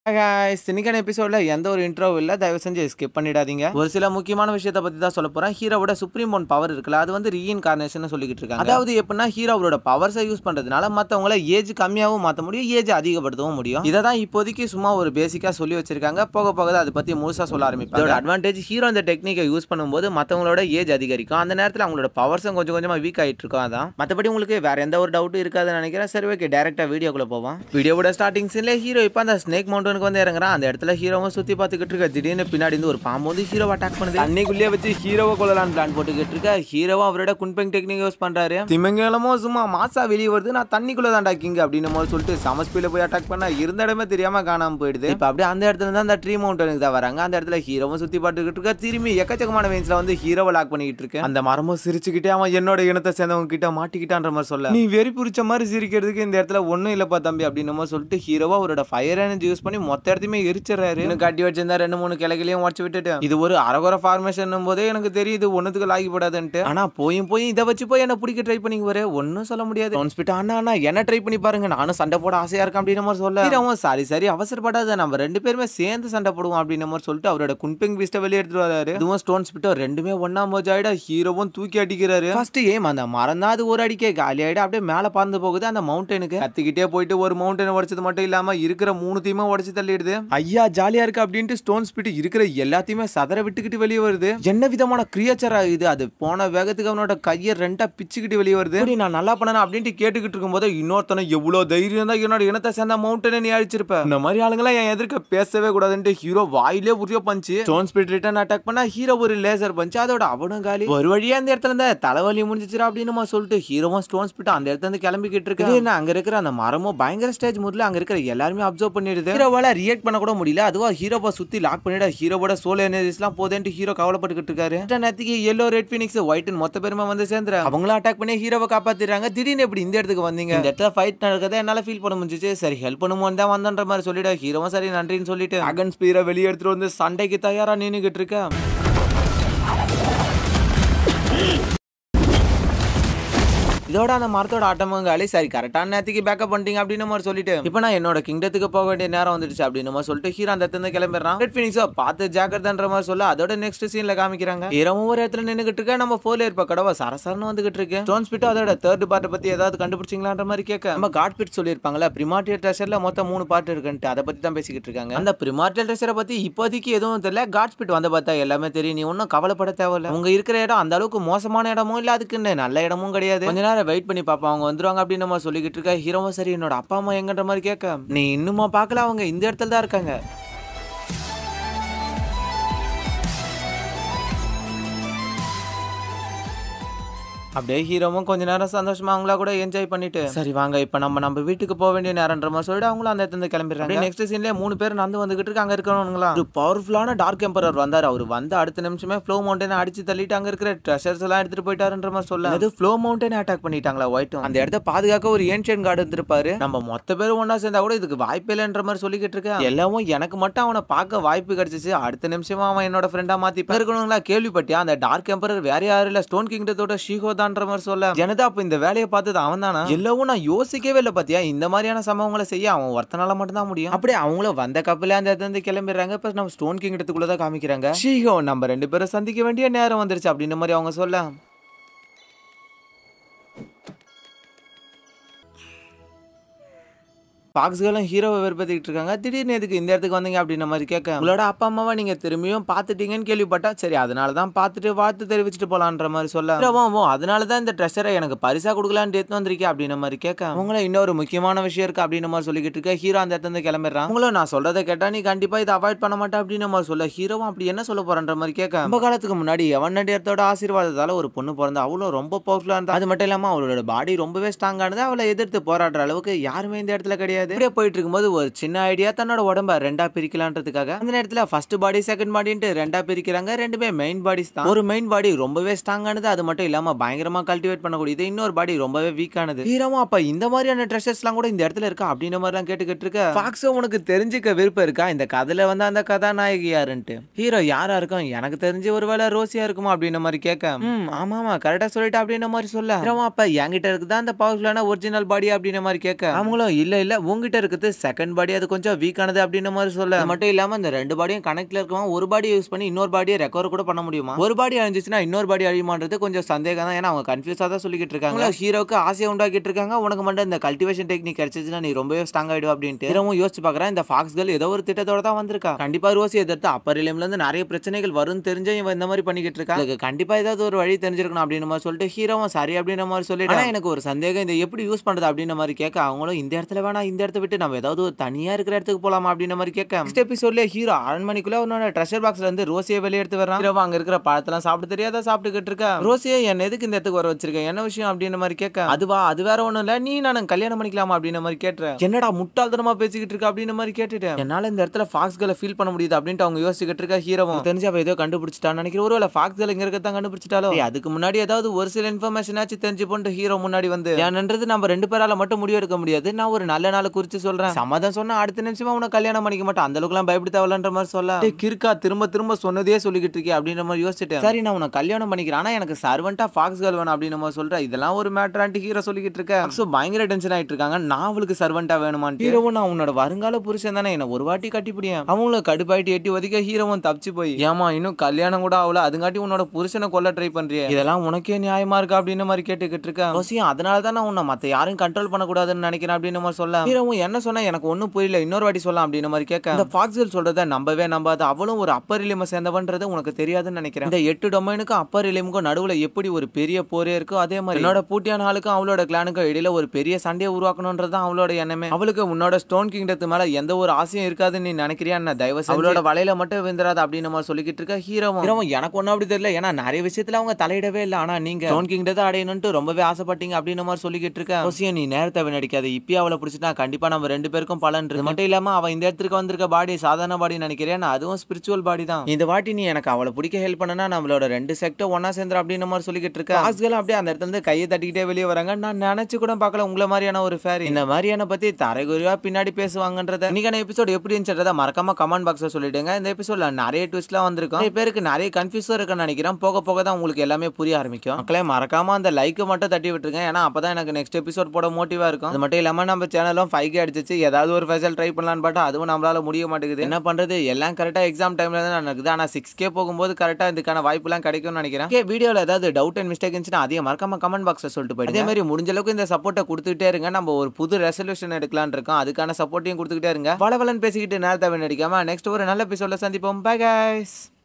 guys, இன்னைக்கான எபிசோட்ல எந்த ஒரு இன்ட்ரோ இல்ல தயவு செஞ்சு ஸ்கிப் பண்ணிடாதீங்க ஒரு சில முக்கியமான விஷயத்த பத்தி தான் சொல்ல போறேன் ஹீரோவோட சுப்ரீம் ஒன் பவர் இருக்குல்ல அது வந்து ரீஇன்கார்னேஷன் சொல்லிக்கிட்டு இருக்காங்க அதாவது எப்படின்னா ஹீரோ அவரோட பவர்ஸை யூஸ் பண்றதுனால மத்தவங்கள ஏஜ் கம்மியாகவும் மாத்த முடியும் ஏஜ் அதிகப்படுத்தவும் முடியும் இதை தான் இப்போதைக்கு சும்மா ஒரு பேசிக்கா சொல்லி வச்சிருக்காங்க போக போக அதை பத்தி முழுசா சொல்ல ஆரம்பிப்பாங்க இதோட அட்வான்டேஜ் ஹீரோ இந்த டெக்னிக்கை யூஸ் பண்ணும்போது மத்தவங்களோட ஏஜ் அதிகரிக்கும் அந்த நேரத்தில் அவங்களோட பவர்ஸும் கொஞ்சம் கொஞ்சமா வீக் ஆயிட்டு இருக்கும் அதான் மற்றபடி உங்களுக்கு வேற எந்த ஒரு டவுட்டும் இருக்காதுன்னு நினைக்கிறேன் சரி ஓகே டேரக்டா வீடியோக்குள்ள போவோம் வீடியோவோட ஸ்டார்டிங் சீன்ல ஹீரோ இப்போ அந்த ஸ்னேக் மவுண்டனுக்கு வந்து இறங்குறான் அந்த இடத்துல ஹீரோவும் சுத்தி பார்த்துக்கிட்டு இருக்க திடீர்னு பின்னாடி இருந்து ஒரு பாம்பு வந்து ஹீரோவை அட்டாக் பண்ணுது அன்னைக்குள்ளேயே வச்சு ஹீரோவை கொள்ளலான்னு பிளான் போட்டுக்கிட்டு இருக்க ஹீரோவும் அவரோட குன்பெங் டெக்னிக் யூஸ் பண்றாரு திமிங்கலமும் சும்மா மாசா வெளியே வருது நான் தண்ணிக்குள்ள தான் டாக்கிங்க அப்படின்னு போது சொல்லிட்டு சம ஸ்பீட்ல போய் அட்டாக் பண்ணா இருந்த இடமே தெரியாம காணாம போயிடுது இப்போ அப்படியே அந்த இடத்துல தான் அந்த ட்ரீ மவுண்டனுக்கு தான் வராங்க அந்த இடத்துல ஹீரோவும் சுத்தி பார்த்துக்கிட்டு இருக்க திரும்பி எக்கச்சக்கமான வேன்ஸ்ல வந்து ஹீரோவை லாக் பண்ணிக்கிட்டு இருக்கு அந்த மரமும் சிரிச்சுக்கிட்டே அவன் என்னோட இனத்தை சேர்ந்தவங்க கிட்ட மாட்டிக்கிட்டான்ற மாதிரி சொல்ல நீ வெறி புரிச்ச மாதிரி சிரிக்கிறதுக்கு இந்த இடத்துல ஒண்ணும் இல்லப்பா தம்பி அப்படின்னு மாதிரி சொல்லிட்டு ஹீரோவா அவரோட ஃபயர் எனர்ஜி யூஸ் பண்ணி மொத்த இடத்தையுமே எரிச்சிடறாரு இன்னும் கட்டி வச்சிருந்தா ரெண்டு மூணு கிளைகளையும் உடச்சு விட்டுட்டு இது ஒரு அரகுர ஃபார்மேஷன் போதே எனக்கு தெரியுது ஒண்ணுத்துக்கு லாகி போடாதுன்ட்டு ஆனா போயும் போய் இதை வச்சு போய் என்ன பிடிக்க ட்ரை பண்ணி வர ஒன்னும் சொல்ல முடியாது ஹாஸ்பிட்டல் அண்ணா அண்ணா என்ன ட்ரை பண்ணி பாருங்க நானும் சண்டை போட ஆசையா இருக்கேன் அப்படின்னு மாதிரி சொல்ல ஹீரோவும் சாரி சாரி அவசரப்படாத நம்ம ரெண்டு பேருமே சேர்ந்து சண்டை போடுவோம் அப்படின்னு மாதிரி சொல்லிட்டு அவரோட குன்பெங் பீஸ்ட வெளியே எடுத்துட்டு வராரு இதுவும் ஸ்டோன் ஸ்பிட்டோ ரெண்டுமே ஒன்னா மோஜ் ஆயிடா ஹீரோவும் தூக்கி அடிக்கிறாரு ஃபர்ஸ்ட் ஏம் அந்த மரம் தான் அது ஒரு அடிக்கே காலி ஆயிடு அப்படியே மேல பறந்து போகுது அந்த மவுண்டனுக்கு கத்திக்கிட்டே போயிட்டு ஒரு மவுண்டனை உடைச்சது மட்டும் இல்லாம இருக்கிற மூணுத்தையுமே உடைச்சு தள்ளிடுது ஐயா ஜாலியா இருக்கு அப்படின்ட்டு ஸ்டோன் ஸ்பிட் இருக்கிற எல்லாத்தையுமே சதற விட்டுக்கிட்டு வெளியே வருது என்ன விதமான கிரியேச்சரா இது அது போன வேகத்துக்கு அவனோட கையை ரெண்டா பிச்சுக்கிட்டு வெளியே வருது இப்படி நான் நல்லா பண்ணணும் அப்படின்ட்டு கேட்டுக்கிட்டு இருக்கும்போது இன்னொருத்தனை எவ்வளவு தைரியம் தான் என்னோட இனத்தை சேர்ந்த மவுண்டனை நீ அழிச்சிருப்ப இந்த மாதிரி ஆளுங்களாம் என் எதிர்க்க பேசவே கூடாதுன்ட்டு ஹீரோ வாயிலே உரிய punch stone spit return attack பண்ணா ஹீரோ ஒரு லேசர் பஞ்சு அதோட அவனும் காலி ஒரு வழியா அந்த இடத்துல இருந்த தலைவலி முடிஞ்சிச்சுரா அப்படின்னு நம்ம சொல்லிட்டு ஹீரோவும் ஸ்டோன் ஸ்பிட் அந்த இடத்துல இருந்து கிளம்பிக்கிட்டு இருக்கு என்ன அங்க இருக்கிற அந்த மரமும் பயங்கர ஸ்டேஜ் முதல்ல அங்க இருக்கிற எல்லாருமே அப்சர்வ் பண்ணிடுது ஹீரோவால ரியாக்ட் பண்ண கூட முடியல அதுவா ஹீரோவை சுத்தி லாக் பண்ணிட ஹீரோவோட சோல் எனர்ஜிஸ்லாம் போதேன்ட்டு ஹீரோ கவலைப்பட்டுக்கிட்டு இருக்காரு அடுத்த நேரத்துக்கு எல்லோ ரெட் பினிக்ஸ் ஒயிட் மொத்த பேருமே வந்து சேர்ந்துரு அவங்களும் அட்டாக் பண்ணி ஹீரோவை காப்பாத்திடுறாங்க திடீர்னு எப்படி இந்த இடத்துக்கு வந்தீங்க இந்த இடத்துல ஃபைட் நடக்கிறத என்னால ஃபீல் பண்ண முடிஞ்சிச்சு சரி ஹெல்ப் பண்ணுமோன்னு தான் வந்தன்ற மாதிரி சொல்லிட ஹீரோவும் சரி நன்றின்னு சொல்லிட்டு அகன் ஸ்பீரை வெளியே எடுத்துட்டு வந்து சண்டைக்கு தயாரா நின்னுகிட்டு இருக்க இதோட அந்த மரத்தோட ஆட்டமும் காலி சரி கரெக்டான நேரத்துக்கு பேக்கப் பண்ணிட்டீங்க அப்படின்னு மாதிரி சொல்லிட்டு இப்போ நான் என்னோட கிங்டத்துக்கு போக வேண்டிய நேரம் வந்துடுச்சு அப்படின்னு மாதிரி சொல்லிட்டு ஹீரோ அந்த இடத்துல கிளம்பிடுறான் ரெட் ஃபினிக்ஸோ பார்த்து ஜாக்கிரதான்ற மாதிரி சொல்ல அதோட நெக்ஸ்ட் சீன்ல காமிக்கிறாங்க இரவும் ஒரு இடத்துல நின்னுகிட்டு இருக்க நம்ம ஃபோர்ல இருப்ப கடவை சரசரன்னு வந்துகிட்டு இருக்கு ஸ்டோன் ஸ்பிட் அதோட தேர்ட் பார்ட்டை பத்தி ஏதாவது கண்டுபிடிச்சிங்களான்ற மாதிரி கேட்க நம்ம காட் பிட் சொல்லியிருப்பாங்கல்ல பிரிமாட்டியல் ட்ரெஷர்ல மொத்தம் மூணு பார்ட் இருக்குன்ட்டு அதை பத்தி தான் பேசிக்கிட்டு இருக்காங்க அந்த பிரிமாட்டியல் ட்ரெஷரை பத்தி இப்போதைக்கு எதுவும் தெரியல காட் ஸ்பிட் வந்த பார்த்தா எல்லாமே தெரியும் நீ ஒன்றும் கவலைப்பட தேவையில்ல உங்க இருக்கிற இடம் அந்த அளவுக்கு மோசமான இடமும் இல்ல அதுக்குன்னு நல்ல இடமும் கிடையாது கொஞ்ச நேரம் வெயிட் பண்ணி பாப்பா அவங்க வந்துருவாங்க அப்படின்னு நம்ம சொல்லிக்கிட்டு இருக்க ஹீரோவும் சரி என்னோட அப்பா அம்மா எங்கன்ற மாதிரி கேட்க நீ இன்னுமா பார்க்கல அவங்க இந்த இடத்துல தான் இருக்காங்க அப்படியே ஹீரோவும் கொஞ்ச நேரம் சந்தோஷமா அவங்களா கூட என்ஜாய் பண்ணிட்டு சரி வாங்க இப்ப நம்ம நம்ம வீட்டுக்கு போக வேண்டிய நேரம்ன்ற மாதிரி சொல்லிட்டு அவங்களும் அந்த இடத்துல கிளம்பிடுறாங்க நெக்ஸ்ட் சீன்ல மூணு பேர் நடந்து வந்துகிட்டு இருக்கு அங்க இருக்கிறவங்களா ஒரு பவர்ஃபுல்லான டார்க் எம்பரர் வந்தார் அவர் வந்து அடுத்த நிமிஷமே ஃப்ளோ மவுண்டன் அடிச்சு தள்ளிட்டு அங்க இருக்கிற ட்ரெஷர்ஸ் எல்லாம் எடுத்துட்டு போயிட்டாருன்ற மாதிரி சொல்ல அது ஃப்ளோ மவுண்டன் அட்டாக் பண்ணிட்டாங்களா ஒயிட்டும் அந்த இடத்த பாதுகாக்க ஒரு ஏன்ஷியன் கார்டு இருந்திருப்பாரு நம்ம மொத்த பேரும் ஒண்ணா சேர்ந்தா கூட இதுக்கு வாய்ப்பு இல்லைன்ற மாதிரி சொல்லிக்கிட்டு இருக்கேன் எல்லாமும் எனக்கு மட்டும் அவனை பார்க்க வாய்ப்பு கிடைச்சிச்சு அடுத்த நிமிஷமா அவன் என்னோட ஃப்ரெண்டா மாத்தி இருக்கணுங்களா கேள்விப்பட்டியா அந்த டார்க் எம்பரர் வேற யாரும் இல்ல ஸ்டோன் கிங்டத்தோட ஷீகோ தான்ற மாதிரி சொல்ல ஜனதா அப்ப இந்த வேலையை பார்த்தது அவன் தானா எல்லாவும் நான் யோசிக்கவே இல்லை பாத்தியா இந்த மாதிரியான சம்பவங்களை செய்ய அவன் ஒருத்தனால மட்டும் தான் முடியும் அப்படியே அவங்களும் வந்த கப்பல அந்த இடத்துல இருந்து கிளம்பிடுறாங்க இப்ப நம்ம ஸ்டோன் கிங்டத்துக்குள்ள தான் காமிக்கிறாங்க ஷீகோ நம்ம ரெண்டு பேரும் சந்திக்க வேண்டிய நேரம் வந்துருச்சு அப்படின்ற மாதிரி அவங்க சொல்ல பாக்ஸ்களும் ஹீரோவை வெறுப்பத்திட்டு இருக்காங்க திடீர்னு எதுக்கு இந்த இடத்துக்கு வந்தீங்க அப்படின்ற மாதிரி கேட்க உங்களோட அப்பா அம்மாவை நீங்க திரும்பியும் பார்த்துட்டீங்கன்னு கேள்விப்பட்டா சரி அதனால தான் பார்த்துட்டு வாழ்த்து தெரிவிச்சுட்டு போலான்ற மாதிரி சொல்ல ஹீரோவும், "ஓ, அதனால தான் இந்த ட்ரெஷரை எனக்கு பரிசா கொடுக்கலான்னு எடுத்து வந்திருக்கேன் அப்படின்ற மாதிரி கேட்க அவங்கள இன்னொரு முக்கியமான விஷயம் இருக்கு அப்படின்ற மாதிரி சொல்லிக்கிட்டு இருக்க ஹீரோ அந்த இடத்துல இருந்து கிளம்பிடுறான் உங்களும் நான் சொல்றதை கேட்டா நீ கண்டிப்பா இதை அவாய்ட் பண்ண மாட்டேன் அப்படின்னு மாதிரி சொல்ல ஹீரோவும் அப்படி என்ன சொல்ல போறன்ற மாதிரி கேட்க ரொம்ப காலத்துக்கு முன்னாடி எவன் நடிகத்தோட ஆசீர்வாதத்தால ஒரு பொண்ணு பிறந்தா அவ்வளோ ரொம்ப பவர்ஃபுல்லா இருந்தா அது மட்டும் இல்லாம அவளோட பாடி ரொம்பவே ஸ்ட்ராங்கானது அவளை எதிர்த்து போராடுற அளவுக்கு யாருமே இந்த இடத்துல கிடையாது இப்படியே போயிட்டு இருக்கும்போது ஒரு சின்ன ஐடியா தன்னோட உடம்ப ரெண்டா பிரிக்கலான்றதுக்காக அந்த நேரத்துல ஃபர்ஸ்ட் பாடி செகண்ட் பாடின்ட்டு ரெண்டா பிரிக்கிறாங்க ரெண்டுமே மெயின் பாடிஸ் தான் ஒரு மெயின் பாடி ரொம்பவே ஸ்ட்ராங்கானது அது மட்டும் இல்லாம பயங்கரமா கல்டிவேட் பண்ணக்கூடியது இன்னொரு பாடி ரொம்பவே வீக்கானது ஹீரோவும் அப்ப இந்த மாதிரியான ட்ரெஷர்ஸ்லாம் கூட இந்த இடத்துல இருக்கா அப்படின்ற மாதிரிலாம் கேட்டுக்கிட்டு இருக்க ஃபாக்ஸோ உனக்கு தெரிஞ்சுக்க விருப்பம் இருக்கா இந்த கதையில வந்து அந்த கதாநாயகி யாருன்ட்டு ஹீரோ யாரா இருக்கும் எனக்கு தெரிஞ்சு ஒருவேளை ரோசியா இருக்குமா அப்படின்ற மாதிரி கேட்க ம் ஆமா ஆமா கரெக்டா சொல்லிட்டு அப்படின்ற மாதிரி சொல்ல ஹீரோவும் அப்ப என்கிட்ட இருக்குதா அந்த பவர்ஃபுல்லான ஒரிஜினல் பாடி அப்படின்ற மாதிரி கேட்க அவங்களும் இல்ல இல்ல உங்ககிட்ட இருக்குது செகண்ட் பாடி அது கொஞ்சம் வீக்கானது அப்படின்ற மாதிரி சொல்ல அது மட்டும் இல்லாம இந்த ரெண்டு பாடியும் கனெக்ட்ல இருக்கவன் ஒரு பாடியை யூஸ் பண்ணி இன்னொரு பாடியை ரெக்கவர் கூட பண்ண முடியுமா ஒரு பாடி அழிஞ்சிச்சுன்னா இன்னொரு பாடி அழியுமான்றது கொஞ்சம் சந்தேகம் தான் ஏன்னா அவங்க கன்ஃபியூஸா தான் சொல்லிக்கிட்டு இருக்காங்க ஹீரோக்கு ஆசையை உண்டாக்கிட்டு இருக்காங்க உனக்கு மட்டும் இந்த கல்டிவேஷன் டெக்னிக் கிடைச்சிச்சுன்னா நீ ரொம்பவே ஸ்ட்ராங் ஆயிடும் அப்படின்ட்டு திரும்பவும் யோசிச்சு பாக்குறேன் இந்த ஃபாக்ஸ் கேர்ள் ஏதோ ஒரு திட்டத்தோட தான் வந்திருக்கா கண்டிப்பா ரோசி எதிர்த்து அப்பர் இருந்து நிறைய பிரச்சனைகள் வரும்னு தெரிஞ்சு இவன் இந்த மாதிரி பண்ணிக்கிட்டு இருக்கா அதுக்கு கண்டிப்பா ஏதாவது ஒரு வழி தெரிஞ்சிருக்கணும் அப்படின்னு மாதிரி சொல்லிட்டு ஹீரோவும் சரி அப்படின்ற மாதிரி சொல்லிட்டு ஆனா எனக்கு ஒரு சந்தேகம் இதை எப்படி யூஸ் பண்றது அப்படின்ற மாதிரி கேட்க அவங்களும் இந்த இடத்துல வேணா இந்த இடத்த விட்டு நம்ம ஏதாவது ஒரு தனியா இருக்கிற இடத்துக்கு போலாமா அப்படின்ற மாதிரி கேட்க நெக்ஸ்ட் எபிசோட்ல ஹீரோ அரண்மனைக்குள்ள அவனோட ட்ரெஷர் பாக்ஸ்ல இருந்து ரோசியை வெளியே எடுத்து வரான் ஹீரோ அங்க இருக்கிற பழத்தெல்லாம் சாப்பிட தெரியாத சாப்பிட்டுக்கிட்டு இருக்கா ரோசியை என்ன எதுக்கு இந்த இடத்துக்கு வர வச்சிருக்கேன் என்ன விஷயம் அப்படின்ற மாதிரி கேட்க அதுவா அது வேற ஒண்ணும் இல்ல நீ நான் கல்யாணம் பண்ணிக்கலாமா அப்படின்ற மாதிரி கேட்டுறேன் என்னடா முட்டாள்தனமா பேசிக்கிட்டு இருக்க அப்படின்ற மாதிரி கேட்டுட்டேன் என்னால இந்த இடத்துல ஃபாக்ஸ்களை ஃபீல் பண்ண முடியுது அப்படின்ட்டு அவங்க யோசிச்சுக்கிட்டு இருக்கா ஹீரோவும் தெரிஞ்சு அவ ஏதோ கண்டுபிடிச்சிட்டான்னு நினைக்கிறேன் ஒருவேளை ஃபாக்ஸ்கள் இங்க இருக்கத்தான் கண்டுபிடிச்சிட்டாலும் ஏய், அதுக்கு முன்னாடி ஏதாவது ஒரு சில இன்ஃபர்மேஷன் ஆச்சு தெரிஞ்சு போட்டு ஹீரோ முன்னாடி வந்து ஏன்ன்றது நம்ம ரெண்டு பேரால மட்டும் முடிவு எடுக்க முடியாது நான் ஒரு நல்ல நாள் குறிச்சு சொல்றேன் சமாதானம் சொன்னா அடுத்த நிமிஷமா உனக்கு கல்யாணம் பண்ணிக்க மாட்டேன் அந்த அளவுக்குலாம் பயப்பட தேவையில்லன்ற மாதிரி சொல்ல டேய், கிறுக்கா திரும்ப திரும்ப சொன்னதே சொல்லிக்கிட்டு இருக்கே அப்படின்ற மாதிரி யோசிச்சிட்டேன் சரி நான் உனக்கு கல்யாணம் பண்ணிக்கிறேன் ஆனா எனக்கு சர்வெண்டா ஃபாக்ஸ் கேர்ள் வேணும் அப்படின்னு மாதிரி சொல்றேன் இதெல்லாம் ஒரு மேட்டரான்ட்டு ஹீரோ சொல்லிக்கிட்டு இருக்கேன் ஸோ பயங்கர டென்ஷன் ஆயிட்டு இருக்காங்க நான் அவளுக்கு சர்வெண்டா வேணுமான்னு ஹீரோவும் நான் உன்னோட வருங்கால புருஷன் தானே என்ன ஒரு வாட்டி கட்டிப்பிடியேன் அவங்கள கடுப்பாயிட்டு எட்டி ஒதுக்க ஹீரோவும் தப்பிச்சு போய் ஏமா இன்னும் கல்யாணம் கூட ஆகல அதுங்காட்டி உன்னோட புருஷனை கொல்ல ட்ரை பண்றியே இதெல்லாம் உனக்கே நியாயமா இருக்கா அப்படின்னு மாதிரி கேட்டுக்கிட்டு இருக்கேன் ரோசியும் அதனால தான் நான் உன்னை மத்த யாரும் கண்ட்ரோல் பண்ணக்கூடாதுன்னு நினைக்கிறேன் அப்படின்னு மாதிரி சொல்ல ஹீரோவும் என்ன சொன்னா எனக்கு ஒன்றும் புரியல இன்னொரு வாட்டி சொல்லலாம் அப்படின்னு மாதிரி கேட்க இந்த ஃபாக்ஸ்கள் சொல்றத நம்பவே நம்பாது அவளும் ஒரு அப்பர் இலியம சேர்ந்தவன்றது உனக்கு தெரியாதுன்னு நினைக்கிறேன் இந்த எட்டு டொமைனுக்கும் அப்பர் இலியமுக்கும் நடுவுல எப்படி ஒரு பெரிய போரே இருக்கோ அதே மாதிரி என்னோட பூட்டியான ஆளுக்கும் அவளோட கிளானுக்கும் இடையில ஒரு பெரிய சண்டையை உருவாக்கணும்ன்றது தான் அவளோட எண்ணமே அவளுக்கு உன்னோட ஸ்டோன் கிங்டத்து மேல எந்த ஒரு ஆசையும் இருக்காதுன்னு நீ நினைக்கிறியா என்ன தயவு செஞ்சு அவளோட வலையில மட்டும் விந்துராது அப்படின்னு நம்ம சொல்லிக்கிட்டு இருக்க ஹீரோவும் ஹீரோவும் எனக்கு ஒன்றும் அப்படி தெரியல ஏன்னா நிறைய விஷயத்துல அவங்க தலையிடவே இல்லை ஆனா நீங்க ஸ்டோன் கிங்டத்தை அடையணும்ட்டு ரொம்பவே ஆசைப்பட்டீங்க அப்படின்னு மாதிரி சொல்லிக்கிட்டு இருக்க அவசியம் நீ நேரத்தை வீணடிக்காத இப்பயே அவளை பிடிச்சிட்டா கண்டிப்பா நம்ம ரெண்டு பேருக்கும் பலன் இருக்கு. இது மட்டும் இல்லாம அவ இந்த இடத்துக்கு வந்திருக்க பாடி சாதாரண பாடி நினைக்கிறேன் அதுவும் ஸ்பிரிச்சுவல் பாடி தான் இந்த வாட்டி நீ எனக்கு அவளை பிடிக்க ஹெல்ப் பண்ணனா நம்மளோட ரெண்டு செக்டர் ஒன்னா சேர்ந்து அப்படின்னு மாதிரி சொல்லிக்கிட்டு இருக்க ஆஸ்கள் அப்படியே அந்த இடத்துல இருந்து கையை தட்டிக்கிட்டே வெளியே வராங்க நான் நினைச்சு கூட பார்க்கல உங்களை மாதிரியான ஒரு ஃபேர் இந்த மாதிரியான பத்தி தரைகுறியா பின்னாடி பேசுவாங்கன்றத இன்னைக்கான எபிசோட் எப்படி இருந்துச்சதை மறக்காம கமெண்ட் பாக்ஸ்ல சொல்லிடுங்க இந்த எபிசோட்ல நிறைய ட்விஸ்ட்லாம் வந்திருக்கும் நிறைய பேருக்கு நிறைய கன்ஃபியூஸும் இருக்குன்னு நினைக்கிறேன் போக போக தான் உங்களுக்கு எல்லாமே புரிய ஆரம்பிக்கும் மக்களே மறக்காம அந்த லைக்கை மட்டும் தட்டி விட்டுருங்க ஏன்னா அப்பதான் எனக்கு நெக்ஸ்ட் எபிசோட் போட மோட்டிவா இருக்கும் அது மட்டும் இல்லாம நம்ம சேனலும் ஃபைவ் கே அடிச்சிச்சு ஏதாவது ஒரு ஃபெசல் ட்ரை பண்ணலான்னு பார்த்தா அதுவும் நம்மளால முடிய மாட்டேங்குது என்ன பண்றது எல்லாம் கரெக்டா எக்ஸாம் டைம்ல தான் நடக்குது ஆனா சிக்ஸ் கே போகும்போது கரெக்டா இதுக்கான வாய்ப்புலாம் கிடைக்கும்னு நினைக்கிறேன் ஓகே வீடியோல ஏதாவது டவுட் அண்ட் மிஸ்டேக் இருந்துச்சுன்னா அதையும் மறக்காம கமெண்ட் பாக்ஸ்ல சொல்லிட்டு போயிடுங்க அதே மாதிரி முடிஞ்ச அளவுக்கு இந்த சப்போர்ட்டை கொடுத்துட்டே இருங்க நம்ம ஒரு புது ரெசல்யூஷன் எடுக்கலாம்னு இருக்கோம் அதுக்கான சப்போர்ட்டையும் கொடுத்துக்கிட்டே இருங்க வளவலன்னு பேசிக்கிட்டு நேரத்தை வீணடிக்காம நெக்ஸ்ட் ஒரு நல்ல எபிசோட்ல சந்திப்போம் பை கைஸ்